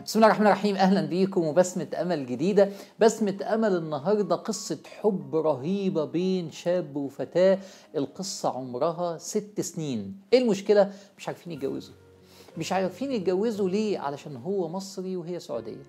بسم الله الرحمن الرحيم اهلا بيكم وبسمة امل جديدة بسمة امل النهاردة قصة حب رهيبة بين شاب وفتاة القصة عمرها ست سنين ايه المشكلة مش عارفين يتجوزوا مش عارفين يتجوزوا ليه علشان هو مصري وهي سعودية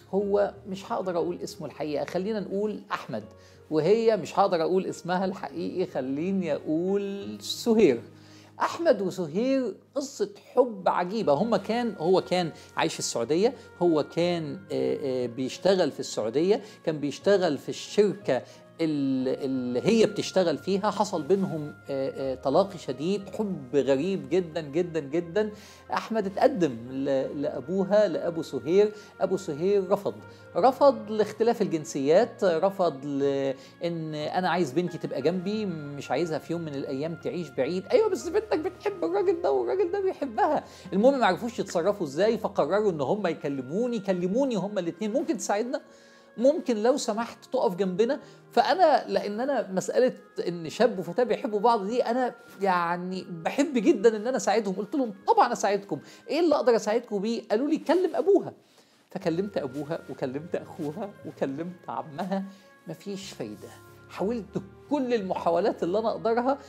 هو مش هقدر اقول اسمه الحقيقة خلينا نقول احمد وهي مش هقدر اقول اسمها الحقيقي خليني اقول سهير احمد وسهير قصه حب عجيبه هم كان هو كان عايش في السعوديه هو كان آه، آه، بيشتغل في السعوديه كان بيشتغل في الشركه ال- اللي هي بتشتغل فيها حصل بينهم آه، آه، تلاقي شديد حب غريب جدا جدا جدا احمد اتقدم ل- لابوها لابو سهير ابو سهير رفض رفض لاختلاف الجنسيات رفض لان انا عايز بنتي تبقى جنبي مش عايزها في يوم من الايام تعيش بعيد ايوه بس بنتك بتحب الراجل ده والراجل ده بيحبها المهم ما عرفوش يتصرفوا ازاي فقرروا ان هم يكلموني كلموني هم الاثنين ممكن تساعدنا ممكن لو سمحت تقف جنبنا فانا لان انا مساله ان شاب وفتاه بيحبوا بعض دي انا يعني بحب جدا ان انا اساعدهم قلت لهم طبعا اساعدكم ايه اللي اقدر اساعدكم بيه قالوا لي كلم ابوها فكلمت ابوها وكلمت اخوها وكلمت عمها مفيش فايده حاولت كل المحاولات اللي انا اقدرها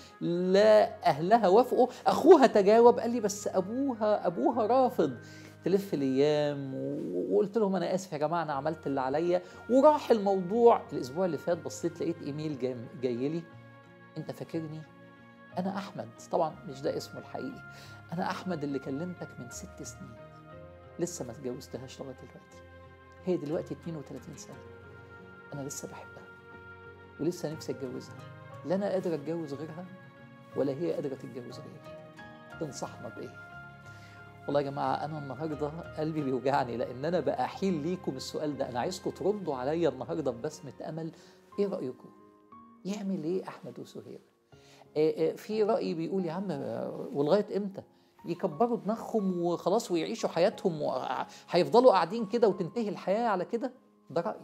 لا اهلها وافقوا اخوها تجاوب قال لي بس ابوها ابوها رافض تلف الايام و- وقلت لهم انا اسف يا جماعه انا عملت اللي عليا وراح الموضوع الاسبوع اللي فات بصيت لقيت ايميل جاي, جاي لي انت فاكرني انا احمد طبعا مش ده اسمه الحقيقي انا احمد اللي كلمتك من ست سنين لسه ما اتجوزتهاش لغايه دلوقتي هي دلوقتي 32 سنه انا لسه بحبها ولسه نفسي اتجوزها لا انا قادر اتجوز غيرها ولا هي قادره تتجوز غيري تنصحنا بايه والله يا جماعه انا النهارده قلبي بيوجعني لان انا باحيل ليكم السؤال ده انا عايزكم تردوا عليا النهارده ببسمه امل ايه رايكم يعمل ايه احمد وسهير آه، آه، في راي بيقول يا عم آه، ولغايه امتى يكبروا دماغهم وخلاص ويعيشوا حياتهم وهيفضلوا قاعدين كده وتنتهي الحياه على كده ده راي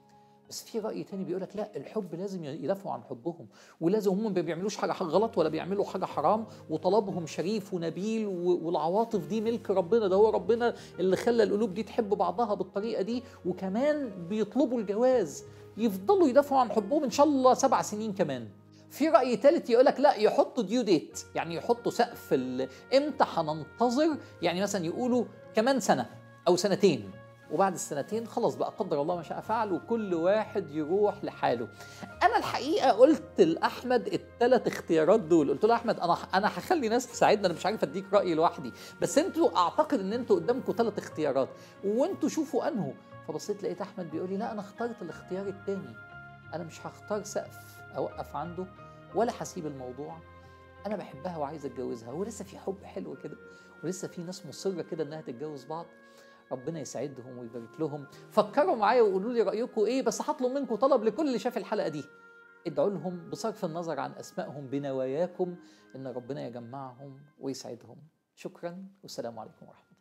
بس في راي تاني بيقول لك لا الحب لازم يدافعوا عن حبهم ولازم هم ما بيعملوش حاجه غلط ولا بيعملوا حاجه حرام وطلبهم شريف ونبيل و- والعواطف دي ملك ربنا ده هو ربنا اللي خلى القلوب دي تحب بعضها بالطريقه دي وكمان بيطلبوا الجواز يفضلوا يدافعوا عن حبهم ان شاء الله سبع سنين كمان في راي ثالث يقول لك لا يحطوا ديو ديت يعني يحطوا سقف ال- امتى هننتظر يعني مثلا يقولوا كمان سنه او سنتين وبعد السنتين خلاص بقى قدر الله ما شاء فعل وكل واحد يروح لحاله انا الحقيقه قلت لاحمد الثلاث اختيارات دول قلت له احمد انا انا هخلي ناس تساعدنا انا مش عارف اديك رايي لوحدي بس انتوا اعتقد ان انتوا قدامكم ثلاث اختيارات وانتوا شوفوا انهو فبصيت لقيت احمد بيقول لي لا انا اخترت الاختيار الثاني انا مش هختار سقف اوقف عنده ولا هسيب الموضوع انا بحبها وعايز اتجوزها ولسه في حب حلو كده ولسه في ناس مصره كده انها تتجوز بعض ربنا يسعدهم ويبارك لهم فكروا معايا وقولوا لي رايكم ايه بس هطلب منكم طلب لكل اللي شاف الحلقه دي ادعوا لهم بصرف النظر عن اسمائهم بنواياكم ان ربنا يجمعهم ويسعدهم شكرا والسلام عليكم ورحمه الله